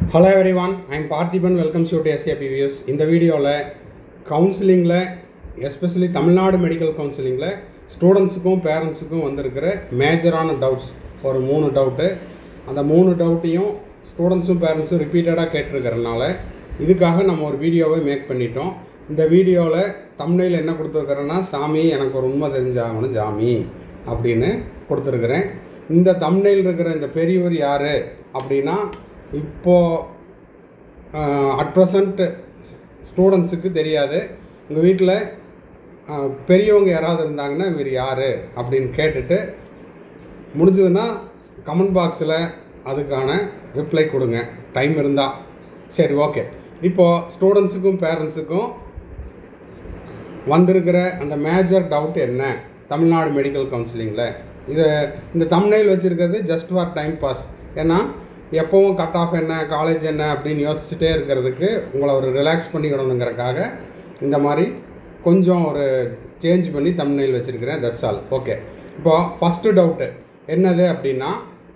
hello everyone I'm Parthiban welcome to SAP views இந்த வீடியோவில் கவுன்சிலிங்கில் எஸ்பெஷலி தமிழ்நாடு மெடிக்கல் கவுன்சிலிங்கில் ஸ்டூடெண்ட்ஸுக்கும் பேரண்ட்ஸுக்கும் வந்திருக்கிற மேஜரான டவுட்ஸ் ஒரு மூணு டவுட்டு அந்த மூணு டவுட்டையும் ஸ்டூடெண்ட்ஸும் பேரண்ட்ஸும் ரிப்பீட்டடாக கேட்டிருக்கிறனால இதுக்காக நம்ம ஒரு வீடியோவை மேக் பண்ணிட்டோம் இந்த வீடியோவில் தமிழில் என்ன கொடுத்துருக்குறேன்னா சாமி எனக்கு ஒரு உண்மை தெரிஞ்சாகணும் ஜாமி அப்படின்னு கொடுத்துருக்குறேன் இந்த தமிழில் இருக்கிற இந்த பெரியவர் யார் அப்படின்னா இப்போது அட் ப்ரெசண்ட் ஸ்டூடெண்ட்ஸுக்கு தெரியாது உங்கள் வீட்டில் பெரியவங்க யாராவது இருந்தாங்கன்னா இவர் யார் அப்படின்னு கேட்டுட்டு முடிஞ்சதுன்னா கமெண்ட் பாக்ஸில் அதுக்கான ரிப்ளை கொடுங்க டைம் இருந்தால் சரி ஓகே இப்போது ஸ்டூடெண்ட்ஸுக்கும் பேரண்ட்ஸுக்கும் வந்திருக்கிற அந்த மேஜர் டவுட் என்ன தமிழ்நாடு மெடிக்கல் கவுன்சிலிங்கில் இது இந்த தமிழில் வச்சுருக்கிறது ஜஸ்ட் ஃபார் டைம் பாஸ் ஏன்னா எப்போவும் கட் ஆஃப் என்ன காலேஜ் என்ன அப்படின்னு யோசிச்சுட்டே இருக்கிறதுக்கு உங்களை ஒரு ரிலாக்ஸ் பண்ணிக்கிடணுங்கிறக்காக இந்த மாதிரி கொஞ்சம் ஒரு சேஞ்ச் பண்ணி தமிழில் வச்சுருக்கிறேன் தட்ஸ் ஆல் ஓகே இப்போ ஃபஸ்ட்டு டவுட்டு என்னது அப்படின்னா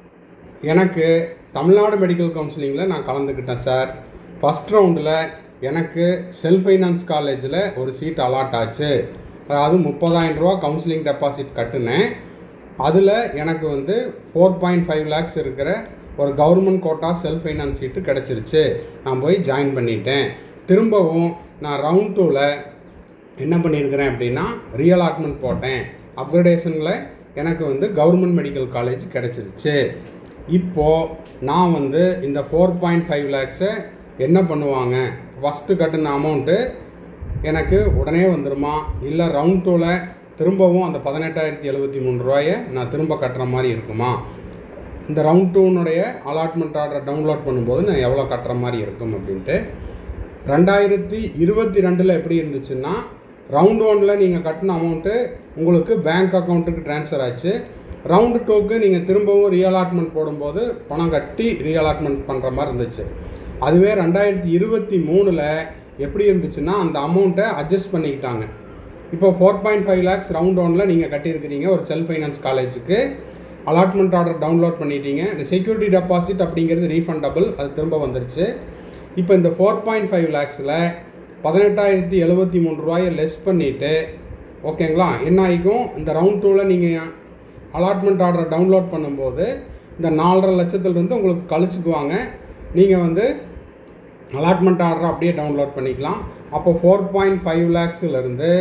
எனக்கு தமிழ்நாடு மெடிக்கல் கவுன்சிலிங்கில் நான் கலந்துக்கிட்டேன் சார் ஃபஸ்ட் ரவுண்டில் எனக்கு செல்ஃப் ஃபைனான்ஸ் காலேஜில் ஒரு சீட் அலாட் ஆச்சு அதாவது முப்பதாயிரம் ரூபா கவுன்சிலிங் டெபாசிட் கட்டினேன் அதில் எனக்கு வந்து ஃபோர் பாயிண்ட் ஃபைவ் லேக்ஸ் இருக்கிற ஒரு government quota self finance seat கிடச்சிருச்சு நான் போய் ஜாயின் பண்ணிட்டேன் திரும்பவும் நான் ரவுண்ட் டூவில் என்ன பண்ணியிருக்கிறேன் அப்படின்னா ரீஅலாட்மெண்ட் போட்டேன் அப்கிரடேஷனில் எனக்கு வந்து கவர்மெண்ட் மெடிக்கல் காலேஜ் கிடச்சிருச்சு இப்போது நான் வந்து இந்த ஃபோர் பாயிண்ட் ஃபைவ் லேக்ஸை என்ன பண்ணுவாங்க ஃபஸ்ட்டு கட்டின அமௌண்ட்டு எனக்கு உடனே வந்துடுமா இல்லை ரவுண்ட் டூவில் திரும்பவும் அந்த பதினெட்டாயிரத்தி எழுபத்தி மூணு ரூபாயை நான் திரும்ப கட்டுற மாதிரி இருக்குமா இந்த ரவுண்ட் டூனுடைய அலாட்மெண்ட் ஆர்டரை டவுன்லோட் பண்ணும்போது நான் எவ்வளோ கட்டுற மாதிரி இருக்கும் அப்படின்ட்டு ரெண்டாயிரத்தி இருபத்தி ரெண்டில் எப்படி இருந்துச்சுன்னா ரவுண்ட் ஒனில் நீங்கள் கட்டின அமௌண்ட்டு உங்களுக்கு பேங்க் அக்கௌண்ட்டுக்கு ட்ரான்ஸ்ஃபர் ஆச்சு ரவுண்டு டூக்கு நீங்கள் திரும்பவும் ரீஅலாட்மெண்ட் போடும்போது பணம் கட்டி ரீஅலாட்மெண்ட் பண்ணுற மாதிரி இருந்துச்சு அதுவே ரெண்டாயிரத்தி இருபத்தி மூணில் எப்படி இருந்துச்சுன்னா அந்த அமௌண்ட்டை அட்ஜஸ்ட் பண்ணிக்கிட்டாங்க இப்போ four point five lakhs round ஒனில் நீங்கள் கட்டியிருக்கிறீங்க ஒரு செல்ஃப் ஃபைனான்ஸ் காலேஜுக்கு அலாட்மெண்ட் ஆர்டர் டவுன்லோட் பண்ணிட்டீங்க இந்த செக்யூரிட்டி டெபாசிட் அப்படிங்கிறது ரீஃபண்டபிள் அது திரும்ப வந்துருச்சு இப்போ இந்த ஃபோர் பாயிண்ட் ஃபைவ் லேக்ஸில் பதினெட்டாயிரத்தி எழுபத்தி மூணு ரூபாயை லெஸ் பண்ணிவிட்டு ஓகேங்களா என்ன ஆகிக்கும் இந்த ரவுண்ட் டூவில் நீங்கள் அலாட்மெண்ட் ஆர்டரை டவுன்லோட் பண்ணும்போது இந்த நாலரை லட்சத்துலேருந்து உங்களுக்கு கழிச்சுக்குவாங்க நீங்கள் வந்து அலாட்மெண்ட் ஆர்டரை அப்படியே டவுன்லோட் பண்ணிக்கலாம் அப்போ ஃபோர் பாயிண்ட் ஃபைவ் லேக்ஸிலேருந்து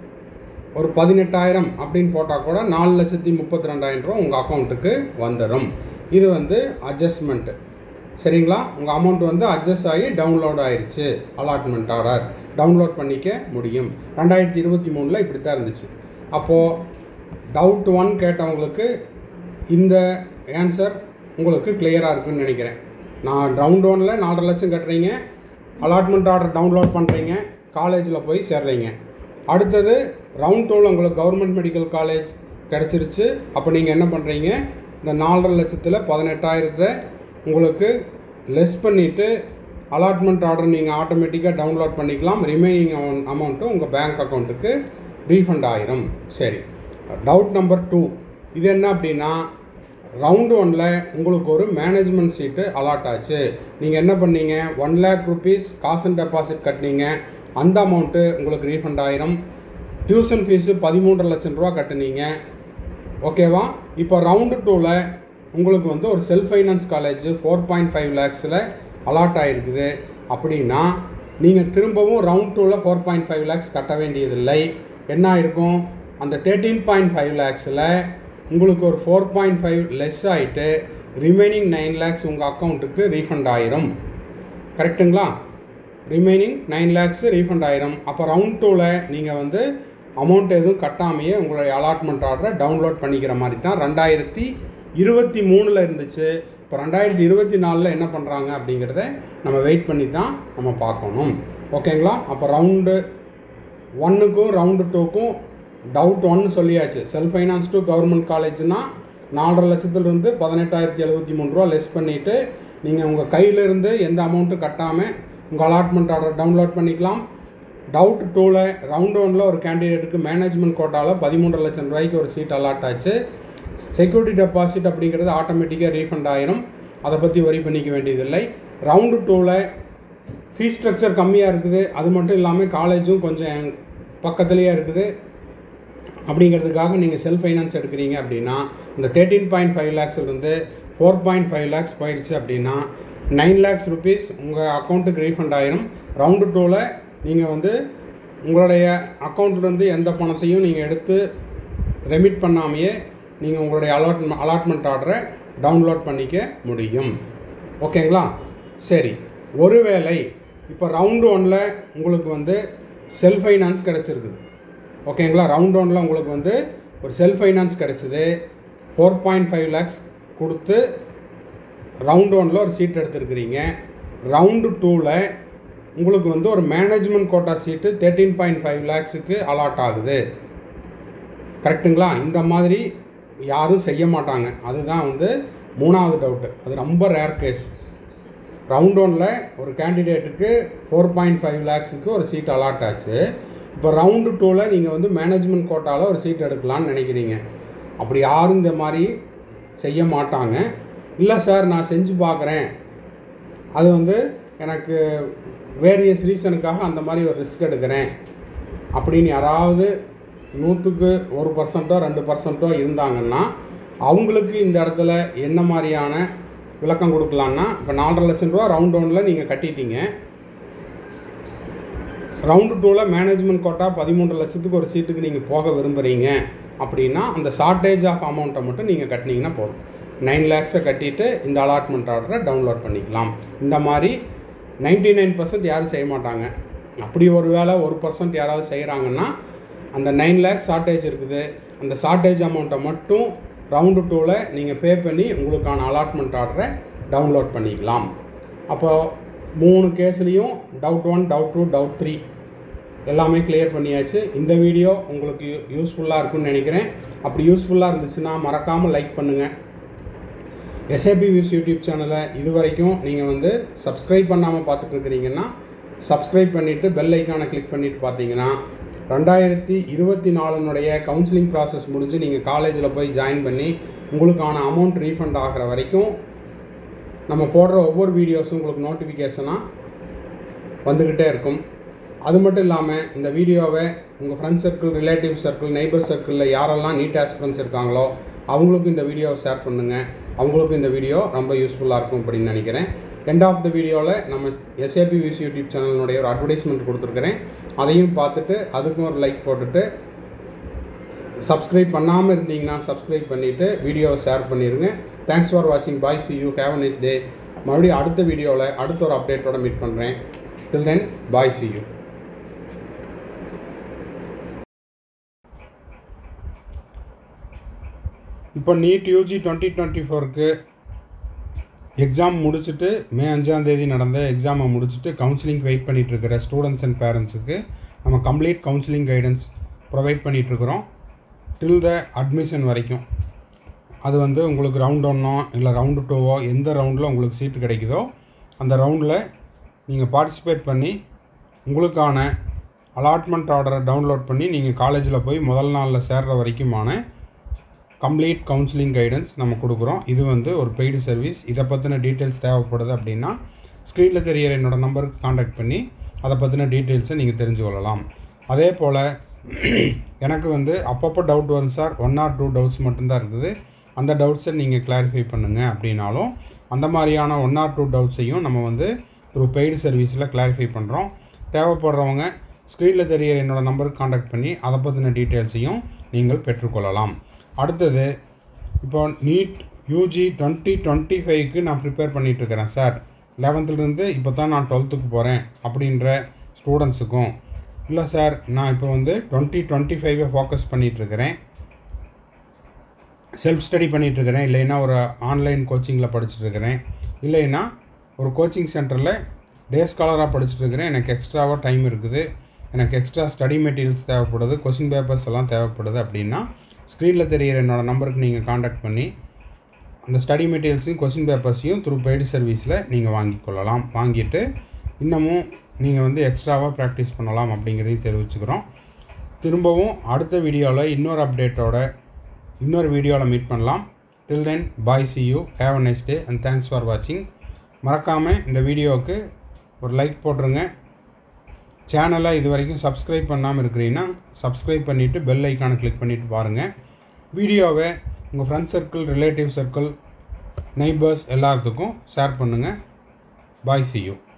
ஒரு பதினெட்டாயிரம் அப்படின்னு போட்டால் கூட நாலு லட்சத்தி முப்பத்தி ரெண்டாயிரம் ரூபா உங்கள் அக்கௌண்ட்டுக்கு வந்துடும் இது வந்து அட்ஜஸ்ட்மெண்ட்டு சரிங்களா உங்கள் அமௌண்ட் வந்து அட்ஜஸ்ட் ஆகி டவுன்லோட் ஆயிடுச்சு அலாட்மெண்ட் ஆர்டர் டவுன்லோட் பண்ணிக்க முடியும் ரெண்டாயிரத்தி இருபத்தி மூணில் இப்படி தான் இருந்துச்சு அப்போது டவுட் ஒன் கேட்டவங்களுக்கு இந்த ஆன்சர் உங்களுக்கு கிளியராக இருக்குன்னு நினைக்கிறேன் நான் ரவுண்ட் ஒனில் நாலரை லட்சம் கட்டுறீங்க அலாட்மெண்ட் ஆர்டர் டவுன்லோட் பண்ணுறீங்க காலேஜில் போய் சேர்றீங்க அடுத்தது ரவுண்ட் டூவில் உங்களுக்கு கவர்மெண்ட் மெடிக்கல் காலேஜ் கிடச்சிருச்சு அப்போ நீங்கள் என்ன பண்ணுறீங்க இந்த நாலரை லட்சத்தில் பதினெட்டாயிரத்தை உங்களுக்கு லெஸ் பண்ணிவிட்டு அலாட்மெண்ட் ஆர்டர் நீங்கள் ஆட்டோமேட்டிக்காக டவுன்லோட் பண்ணிக்கலாம் ரிமைனிங் அமௌண்ட்டும் உங்கள் பேங்க் அக்கௌண்ட்டுக்கு ரீஃபண்ட் ஆயிரும் சரி டவுட் நம்பர் டூ இது என்ன அப்படின்னா ரவுண்டு ஒனில் உங்களுக்கு ஒரு மேனேஜ்மெண்ட் சீட்டு அலாட் ஆச்சு நீங்கள் என்ன பண்ணீங்க ஒன் லேக் ருபீஸ் காசு டெபாசிட் கட்டினீங்க அந்த அமௌண்ட்டு உங்களுக்கு ரீஃபண்ட் ஆயிரும் டியூஷன் ஃபீஸு பதிமூன்றரை லட்சம் ரூபா கட்டுனீங்க ஓகேவா இப்போ ரவுண்டு டூவில் உங்களுக்கு வந்து ஒரு self finance college four point five லேக்ஸில் அலாட் ஆகிருக்குது அப்படின்னா நீங்கள் திரும்பவும் ரவுண்ட் டூவில் ஃபோர் பாயிண்ட் ஃபைவ் லேக்ஸ் கட்ட வேண்டியதில்லை என்ன ஆயிருக்கும் அந்த தேர்ட்டீன் பாயிண்ட் ஃபைவ் லேக்ஸில் உங்களுக்கு ஒரு ஃபோர் பாயிண்ட் ஃபைவ் லெஸ் ஆகிட்டு ரிமைனிங் நைன் லேக்ஸ் உங்கள் அக்கௌண்ட்டுக்கு ரீஃபண்ட் ஆயிரும் கரெக்டுங்களா ரிமைனிங் நைன் லேக்ஸு ரீஃபண்ட் ஆயிரும் அப்போ ரவுண்ட் டூவில் நீங்கள் வந்து அமௌண்ட் எதுவும் கட்டாமையே உங்களுடைய அலாட்மெண்ட் ஆர்டரை டவுன்லோட் பண்ணிக்கிற மாதிரி தான் ரெண்டாயிரத்தி இருபத்தி மூணில் இருந்துச்சு இப்போ ரெண்டாயிரத்தி இருபத்தி நாலில் என்ன பண்ணுறாங்க அப்படிங்கிறத நம்ம வெயிட் பண்ணி தான் நம்ம பார்க்கணும் ஓகேங்களா அப்போ ரவுண்டு ஒன்றுக்கும் ரவுண்டு டூக்கும் டவுட் ஒன்று சொல்லியாச்சு செல்ஃப் ஃபைனான்ஸ் டு கவர்மெண்ட் காலேஜ்னால் நாலரை லட்சத்துலேருந்து பதினெட்டாயிரத்தி எழுபத்தி மூணு ரூபா லெஸ் பண்ணிவிட்டு நீங்கள் உங்கள் கையிலேருந்து எந்த அமௌண்ட்டும் கட்டாமல் உங்கள் அலாட்மெண்ட் ஆர்டர் டவுன்லோட் பண்ணிக்கலாம் டவுட் டூவில் ரவுண்ட் ஒனில் ஒரு கேண்டிடேட்டுக்கு மேனேஜ்மெண்ட் கோட்டாவில் பதிமூன்றரை லட்சம் ரூபாய்க்கு ஒரு சீட் அலாட் ஆச்சு செக்யூரிட்டி டெபாசிட் அப்படிங்கிறது ஆட்டோமேட்டிக்காக ரீஃபண்ட் ஆயிரும் அதை பற்றி வரி பண்ணிக்க வேண்டியதில்லை ரவுண்டு டூவில் ஃபீஸ் ஸ்ட்ரக்சர் கம்மியாக இருக்குது அது மட்டும் இல்லாமல் காலேஜும் கொஞ்சம் பக்கத்துலேயே இருக்குது அப்படிங்கிறதுக்காக நீங்கள் செல்ஃப் ஃபைனான்ஸ் எடுக்கிறீங்க அப்படின்னா இந்த தேர்ட்டீன் பாயிண்ட் ஃபைவ் லேக்ஸ்லேருந்து ஃபோர் பாயிண்ட் ஃபைவ் லேக்ஸ் போயிடுச்சு அப்படின்னா நைன் லேக்ஸ் ருபீஸ் உங்கள் அக்கௌண்ட்டுக்கு ரீஃபண்ட் ஆயிரும் ரவுண்டு டூவில் நீங்கள் வந்து உங்களுடைய அக்கௌண்ட்லேருந்து எந்த பணத்தையும் நீங்கள் எடுத்து ரெமிட் பண்ணாமையே நீங்கள் உங்களுடைய அலாட் அலாட்மெண்ட் ஆர்டரை டவுன்லோட் பண்ணிக்க முடியும் ஓகேங்களா சரி ஒருவேளை இப்போ ரவுண்டு ஒனில் உங்களுக்கு வந்து செல்ஃப் ஃபைனான்ஸ் கிடச்சிருக்குது ஓகேங்களா ரவுண்ட் ஒனில் உங்களுக்கு வந்து ஒரு செல்ஃப் ஃபைனான்ஸ் கிடச்சிது ஃபோர் பாயிண்ட் ஃபைவ் லேக்ஸ் கொடுத்து ரவுண்ட் ஒனில் ஒரு சீட் எடுத்துருக்கிறீங்க ரவுண்டு டூவில் உங்களுக்கு வந்து ஒரு management quota seat thirteen point five லேக்ஸுக்கு அலாட் ஆகுது கரெக்டுங்களா இந்த மாதிரி யாரும் செய்ய மாட்டாங்க அதுதான் வந்து மூணாவது டவுட்டு அது ரொம்ப ரேர் கேஸ் ரவுண்ட் ஒனில் ஒரு கேண்டிடேட்டுக்கு ஃபோர் பாயிண்ட் ஃபைவ் லேக்ஸுக்கு ஒரு சீட் அலாட் ஆச்சு இப்போ ரவுண்டு டூவில் நீங்கள் வந்து மேனேஜ்மெண்ட் கோட்டாவில் ஒரு சீட் எடுக்கலான்னு நினைக்கிறீங்க அப்படி யாரும் இந்த மாதிரி செய்ய மாட்டாங்க இல்லை சார் நான் செஞ்சு பார்க்குறேன் அது வந்து எனக்கு வேரியஸ் ரீசனுக்காக அந்த மாதிரி ஒரு ரிஸ்க் எடுக்கிறேன் அப்படின்னு யாராவது நூற்றுக்கு ஒரு பர்சன்ட்டோ ரெண்டு பர்சன்ட்டோ இருந்தாங்கன்னா அவங்களுக்கு இந்த இடத்துல என்ன மாதிரியான விளக்கம் கொடுக்கலான்னா இப்போ நாலரை லட்சம் ரூபா ரவுண்ட் ஒனில் நீங்கள் கட்டிட்டீங்க ரவுண்டு டூவில் மேனேஜ்மெண்ட் கோட்டா பதிமூன்று லட்சத்துக்கு ஒரு சீட்டுக்கு நீங்கள் போக விரும்புகிறீங்க அப்படின்னா அந்த ஷார்ட்டேஜ் ஆஃப் அமௌண்ட்டை மட்டும் நீங்கள் கட்டினீங்கன்னா போதும் நைன் லேக்ஸை கட்டிட்டு இந்த அலாட்மெண்ட் ஆர்டரை டவுன்லோட் பண்ணிக்கலாம் இந்த மாதிரி நைன்டி நைன் பர்சன்ட் யாரும் செய்ய மாட்டாங்க அப்படி ஒரு வேளை ஒரு பர்சன்ட் யாராவது செய்கிறாங்கன்னா அந்த நைன் லேக்ஸ் ஷார்ட்டேஜ் இருக்குது அந்த ஷார்ட்டேஜ் அமௌண்ட்டை மட்டும் ரவுண்டு டூவில் நீங்கள் பே பண்ணி உங்களுக்கான அலாட்மெண்ட் ஆர்டரை டவுன்லோட் பண்ணிக்கலாம் அப்போது மூணு கேஸ்லேயும் doubt one doubt two doubt three எல்லாமே கிளியர் பண்ணியாச்சு இந்த வீடியோ உங்களுக்கு யூஸ்ஃபுல்லாக இருக்கும்னு நினைக்கிறேன் அப்படி யூஸ்ஃபுல்லாக இருந்துச்சுன்னா மறக்காமல் லைக் பண்ணுங்கள் எஸ்ஏபி வியூஸ் யூடியூப் சேனலை இது வரைக்கும் நீங்கள் வந்து சப்ஸ்கிரைப் பண்ணாமல் பார்த்துட்டு இருக்கிறீங்கன்னா சப்ஸ்கிரைப் பண்ணிவிட்டு பெல் ஐக்கானை கிளிக் பண்ணிவிட்டு பார்த்தீங்கன்னா ரெண்டாயிரத்தி இருபத்தி நாலுனுடைய கவுன்சிலிங் ப்ராசஸ் முடிஞ்சு நீங்கள் காலேஜில் போய் ஜாயின் பண்ணி உங்களுக்கான அமௌண்ட் ரீஃபண்ட் ஆகிற வரைக்கும் நம்ம போடுற ஒவ்வொரு வீடியோஸும் உங்களுக்கு நோட்டிஃபிகேஷனாக வந்துக்கிட்டே இருக்கும் அது மட்டும் இல்லாமல் இந்த வீடியோவை உங்கள் friends circle relative circle neighbour சர்க்கிளில் யாரெல்லாம் நீட் ஆஸ்பிரன்ஸ் இருக்காங்களோ அவங்களுக்கும் இந்த வீடியோவை ஷேர் பண்ணுங்கள் அவங்களுக்கும் இந்த வீடியோ ரொம்ப யூஸ்ஃபுல்லாக இருக்கும் அப்படின்னு நினைக்கிறேன் எண்ட் ஆஃப் த வீடியோவில் நம்ம எஸ்ஏபி விஸ் யூடியூப் சேனலினுடைய ஒரு அட்வர்டைஸ்மெண்ட் கொடுத்துருக்குறேன் அதையும் பார்த்துட்டு அதுக்கும் ஒரு லைக் போட்டுட்டு சப்ஸ்கிரைப் பண்ணாமல் இருந்தீங்கன்னா சப்ஸ்கிரைப் பண்ணிவிட்டு வீடியோவை ஷேர் பண்ணிடுங்க தேங்க்ஸ் ஃபார் வாட்சிங் bye see you have a nice day மறுபடியும் அடுத்த வீடியோவில் அடுத்த ஒரு அப்டேட்டோட மீட் பண்ணுறேன் till then bye see you இப்போ நீட் யூஜி டுவெண்ட்டி டுவெண்ட்டி ஃபோருக்கு எக்ஸாம் முடிச்சுட்டு மே அஞ்சாம் தேதி நடந்த எக்ஸாமை முடிச்சுட்டு கவுன்சிலிங் வெயிட் பண்ணிட்டு இருக்கிற ஸ்டூடெண்ட்ஸ் அண்ட் பேரண்ட்ஸுக்கு நம்ம கம்ப்ளீட் கவுன்சிலிங் கைடன்ஸ் ப்ரொவைட் பண்ணிகிட்ருக்குறோம் டில் த அட்மிஷன் வரைக்கும் அது வந்து உங்களுக்கு ரவுண்ட் ஒன்னோ இல்லை ரவுண்டு டூவோ எந்த ரவுண்டில் உங்களுக்கு சீட்டு கிடைக்குதோ அந்த ரவுண்டில் நீங்கள் பார்ட்டிசிபேட் பண்ணி உங்களுக்கான அலாட்மெண்ட் ஆர்டரை டவுன்லோட் பண்ணி நீங்கள் காலேஜில் போய் முதல் நாளில் சேர்ற வரைக்குமான கம்ப்ளீட் கவுன்சிலிங் கைடன்ஸ் நம்ம கொடுக்குறோம் இது வந்து ஒரு பெய்டு சர்வீஸ் இதை பற்றின டீட்டெயில்ஸ் தேவைப்படுது அப்படின்னா ஸ்க்ரீனில் தெரியிற என்னோட நம்பருக்கு காண்டாக்ட் பண்ணி அதை பற்றின டீட்டெயில்ஸை நீங்கள் தெரிஞ்சு கொள்ளலாம் அதே போல் எனக்கு வந்து அப்பப்போ டவுட் வரும் sir one or two doubts மட்டும்தான் இருக்குது அந்த டவுட்ஸை நீங்கள் கிளாரிஃபை பண்ணுங்கள் அப்படின்னாலும் அந்த மாதிரியான ஒன் ஆர் டூ டவுட்ஸையும் நம்ம வந்து த்ரூ பெய்டு சர்வீஸில் கிளாரிஃபை பண்ணுறோம் தேவைப்படுறவங்க ஸ்க்ரீனில் தெரியிற என்னோடய நம்பருக்கு காண்டாக்ட் பண்ணி அதை பற்றின டீட்டெயில்ஸையும் நீங்கள் பெற்றுக்கொள்ளலாம் அடுத்தது இப்போ நீட் யூஜி டுவெண்ட்டி டுவெண்ட்டி ஃபைவ்க்கு நான் ப்ரிப்பேர் பண்ணிகிட்ருக்கிறேன் சார் லெவன்த்துலேருந்து இப்போ தான் நான் டுவெல்த்துக்கு போகிறேன் அப்படின்ற ஸ்டூடெண்ட்ஸுக்கும் இல்லை சார் நான் இப்போ வந்து டுவெண்ட்டி டுவெண்ட்டி ஃபைவை ஃபோக்கஸ் பண்ணிகிட்ருக்கிறேன் செல்ஃப் ஸ்டடி பண்ணிகிட்ருக்கிறேன் இல்லைன்னா ஒரு ஆன்லைன் கோச்சிங்கில் படிச்சுட்ருக்கிறேன் இல்லைன்னா ஒரு கோச்சிங் சென்டரில் டே ஸ்காலராக படிச்சுட்ருக்கிறேன் எனக்கு எக்ஸ்ட்ராவாக டைம் இருக்குது எனக்கு எக்ஸ்ட்ரா ஸ்டடி மெட்டீரியல்ஸ் தேவைப்படுது கொஷின் பேப்பர்ஸ் எல்லாம் தேவைப்படுது அப்படின்னா ஸ்க்ரீனில் தெரியிற என்னோடய நம்பருக்கு நீங்கள் காண்டாக்ட் பண்ணி அந்த ஸ்டடி மெட்டீரியல்ஸையும் கொஷின் பேப்பர்ஸையும் த்ரூ பெய்டு சர்வீஸில் நீங்கள் வாங்கிக் கொள்ளலாம் வாங்கிட்டு இன்னமும் நீங்கள் வந்து எக்ஸ்ட்ராவாக ப்ராக்டிஸ் பண்ணலாம் அப்படிங்கிறதையும் தெரிவிச்சுக்கிறோம் திரும்பவும் அடுத்த வீடியோவில் இன்னொரு அப்டேட்டோட இன்னொரு வீடியோவில் மீட் பண்ணலாம் till then bye see you have a nice day and thanks for வாட்சிங் மறக்காமல் இந்த வீடியோவுக்கு ஒரு லைக் போட்டுருங்க சேனலை இது வரைக்கும் சப்ஸ்கிரைப் பண்ணாமல் இருக்கிறீங்கன்னா சப்ஸ்கிரைப் பண்ணிவிட்டு பெல் ஐக்கானை கிளிக் பண்ணிவிட்டு பாருங்கள் வீடியோவை உங்கள் friend circle relative circle neighbours எல்லாத்துக்கும் ஷேர் பண்ணுங்கள் பாய் சி யூ